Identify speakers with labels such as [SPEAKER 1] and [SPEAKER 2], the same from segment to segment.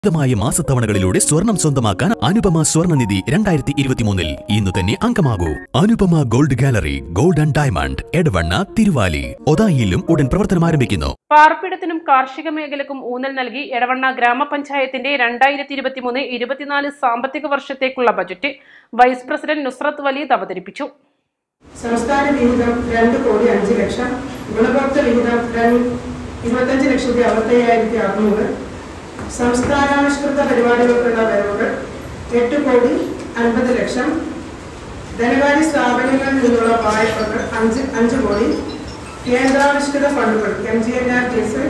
[SPEAKER 1] മായ മാസത്തവണകളിലൂടെ സ്വർണം സ്വന്തമാക്കാൻ അനുപമ സ്വർണ്ണനിധി രണ്ടായിരത്തി ഇരുപത്തിമൂന്നിൽ ഇന്ന് തന്നെ അംഗമാകൂ Anupama gold gallery gold and diamond Edavanna Thiruvali ഒതായിയിലും ഉടൻ പ്രവർത്തനം ആരംഭിക്കുന്നു
[SPEAKER 2] പാർപ്പിടത്തിനും കാർഷിക മേഖലക്കും ഊന്നൽ നൽകി എടവണ്ണ ഗ്രാമപഞ്ചായത്തിന്റെ രണ്ടായിരത്തി ഇരുപത്തിമൂന്ന് ഇരുപത്തിനാല് സാമ്പത്തിക വർഷത്തേക്കുള്ള budget vice president Nusrath Waleed അവതരിപ്പിച്ചു
[SPEAKER 3] സംസ്ഥാന വിഹിതം രണ്ട് കോടി അഞ്ച് ലക്ഷം ഗുണഭോക്തൃ വിഹിതം രണ്ട് ഇരുപത്തഞ്ച് ലക്ഷത്തി അറുപത്തയ്യായിരത്തി അറുന്നൂറ് സംസ്ഥാനാവിഷ്കൃത പരിപാടികൾക്കുള്ള വരവുകൾ എട്ട് കോടി അൻപത് ലക്ഷം ധനകാര്യ സ്ഥാപനങ്ങളിൽ നിന്നുള്ള വായ്പകൾ അഞ്ച് അഞ്ച് കോടി കേന്ദ്രാവിഷ്കൃത ഫണ്ടുകൾ M G N R T S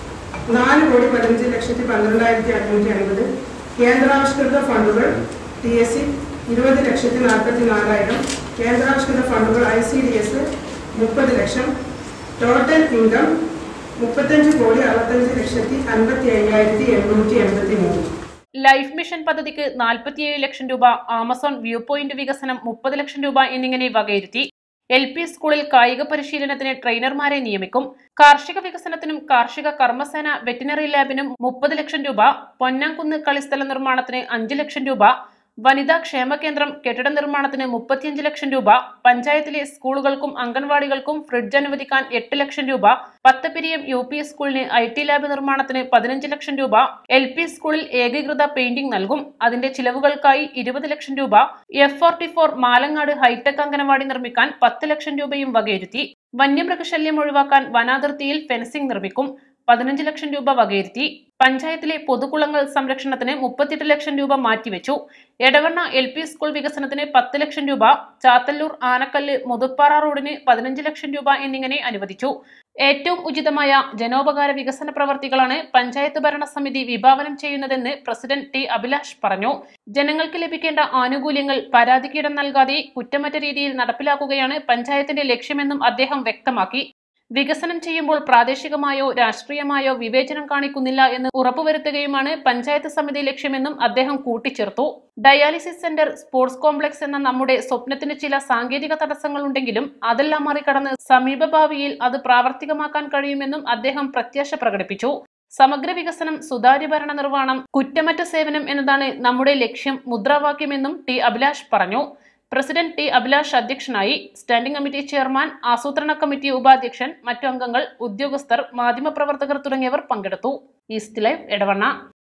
[SPEAKER 3] നാല് കോടി പതിനഞ്ച് ലക്ഷത്തി പന്ത്രണ്ടായിരത്തി അഞ്ഞൂറ്റി അൻപത് കേന്ദ്രാവിഷ്കൃത ഫണ്ടുകൾ ടി എസ് സി ഇരുപത് ലക്ഷത്തി നാൽപ്പത്തി നാലായിരം കേന്ദ്രാവിഷ്കൃത ഫണ്ടുകൾ ഐ സി ഡി എസ് മുപ്പത് ലക്ഷം ടോട്ടൽ ഇൻകം മുപ്പത്തഞ്ച് കോടി അറുപത്തഞ്ച് ലക്ഷത്തി അൻപത്തി അയ്യായിരത്തി എണ്ണൂറ്റി എൺപത്തി മൂന്ന്
[SPEAKER 2] ലൈഫ് മിഷൻ പദ്ധതിക്ക് നാൽപ്പത്തിയേഴ് ലക്ഷം രൂപ ആമസോൺ വ്യൂ പോയിന്റ് വികസനം മുപ്പത് ലക്ഷം രൂപ എന്നിങ്ങനെ വകയിരുത്തി എൽ പി സ്കൂളിൽ കായിക പരിശീലനത്തിന് ട്രെയിനർമാരെ നിയമിക്കും കാർഷിക വികസനത്തിനും കാർഷിക കർമ്മസേന വെറ്റിനറി ലാബിനും മുപ്പത് ലക്ഷം രൂപ പൊന്നാംകുന്ന് കളിസ്ഥല നിർമ്മാണത്തിന് അഞ്ച് ലക്ഷം രൂപ വനിതാ ക്ഷേമ കേന്ദ്രം കെട്ടിട നിർമ്മാണത്തിന് മുപ്പത്തിയഞ്ച് ലക്ഷം രൂപ പഞ്ചായത്തിലെ സ്കൂളുകൾക്കും അംഗൻവാടികൾക്കും ഫ്രിഡ്ജ് അനുവദിക്കാൻ എട്ട് ലക്ഷം രൂപ പത്തപ്പിരിയം യു പി സ്കൂളിന് ഐ ടി ലാബ് നിർമ്മാണത്തിന് പതിനഞ്ച് ലക്ഷം രൂപ എൽ പി സ്കൂളിൽ ഏകീകൃത പെയിന്റിംഗ് നൽകും അതിന്റെ ചിലവുകൾക്കായി ഇരുപത് ലക്ഷം രൂപ F forty four Malangad high tech anganwadi നിർമ്മിക്കാൻ പത്ത് ലക്ഷം രൂപയും വകയിരുത്തി വന്യമൃഗശല്യം ഒഴിവാക്കാൻ വനാതിർത്തിയിൽ ഫെൻസിംഗ് നിർമ്മിക്കും പതിനഞ്ച് ലക്ഷം രൂപ വകയിരുത്തി പഞ്ചായത്തിലെ പൊതുകുളങ്ങൾ സംരക്ഷണത്തിന് മുപ്പത്തിയെട്ട് ലക്ഷം രൂപ മാറ്റിവെച്ചു എടവണ്ണ എൽ പി സ്കൂൾ വികസനത്തിന് പത്ത് ലക്ഷം രൂപ ചാത്തല്ലൂർ ആനക്കല്ല് മുതുപ്പാറ റോഡിന് പതിനഞ്ച് ലക്ഷം രൂപ എന്നിങ്ങനെ അനുവദിച്ചു ഏറ്റവും ഉചിതമായ ജനോപകാര വികസന പ്രവർത്തികളാണ് പഞ്ചായത്ത് ഭരണസമിതി വിഭാവനം ചെയ്യുന്നതെന്ന് പ്രസിഡന്റ് ടി അഭിലാഷ് പറഞ്ഞു ജനങ്ങൾക്ക് ലഭിക്കേണ്ട ആനുകൂല്യങ്ങൾ പരാതിക്കിടം നൽകാതെ കുറ്റമറ്റ രീതിയിൽ നടപ്പിലാക്കുകയാണ് പഞ്ചായത്തിന്റെ ലക്ഷ്യമെന്നും അദ്ദേഹം വ്യക്തമാക്കി വികസനം ചെയ്യുമ്പോൾ പ്രാദേശികമായോ രാഷ്ട്രീയമായോ വിവേചനം കാണിക്കുന്നില്ല എന്ന് ഉറപ്പുവരുത്തുകയുമാണ് പഞ്ചായത്ത് സമിതി ലക്ഷ്യമെന്നും അദ്ദേഹം കൂട്ടിച്ചേർത്തു ഡയാലിസിസ് സെന്റർ സ്പോർട്സ് കോംപ്ലക്സ് എന്ന നമ്മുടെ സ്വപ്നത്തിന് ചില സാങ്കേതിക തടസ്സങ്ങളുണ്ടെങ്കിലും അതെല്ലാം മറികടന്ന് സമീപഭാവിയിൽ അത് പ്രാവർത്തികമാക്കാൻ കഴിയുമെന്നും അദ്ദേഹം പ്രത്യാശ പ്രകടിപ്പിച്ചു സമഗ്ര വികസനം സുതാര്യ ഭരണ നിർവ്വഹണം കുറ്റമറ്റ സേവനം എന്നതാണ് നമ്മുടെ ലക്ഷ്യം മുദ്രാവാക്യമെന്നും ടി അഭിലാഷ് പറഞ്ഞു പ്രസിഡന്റ് ടി അഭിലാഷ് അധ്യക്ഷനായി സ്റ്റാൻഡിംഗ് കമ്മിറ്റി ചെയർമാൻ ആസൂത്രണ കമ്മിറ്റി ഉപാധ്യക്ഷൻ മറ്റു അംഗങ്ങൾ ഉദ്യോഗസ്ഥർ മാധ്യമപ്രവർത്തകർ തുടങ്ങിയവർ പങ്കെടുത്തു ഈസ്റ്റ് ലൈവ് എടവണ്ണ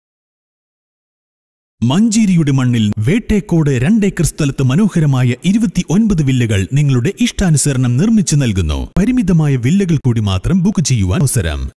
[SPEAKER 1] മഞ്ചേരിയുടെ മണ്ണിൽ വേട്ടേക്കോട് രണ്ടേക്കർ സ്ഥലത്ത് മനോഹരമായ ഇരുപത്തി ഒൻപത് വില്ലകൾ നിങ്ങളുടെ ഇഷ്ടാനുസരണം നിർമ്മിച്ചു നൽകുന്നു പരിമിതമായ വില്ലകൾ കൂടി മാത്രം ബുക്ക് ചെയ്യുവാൻ അവസരം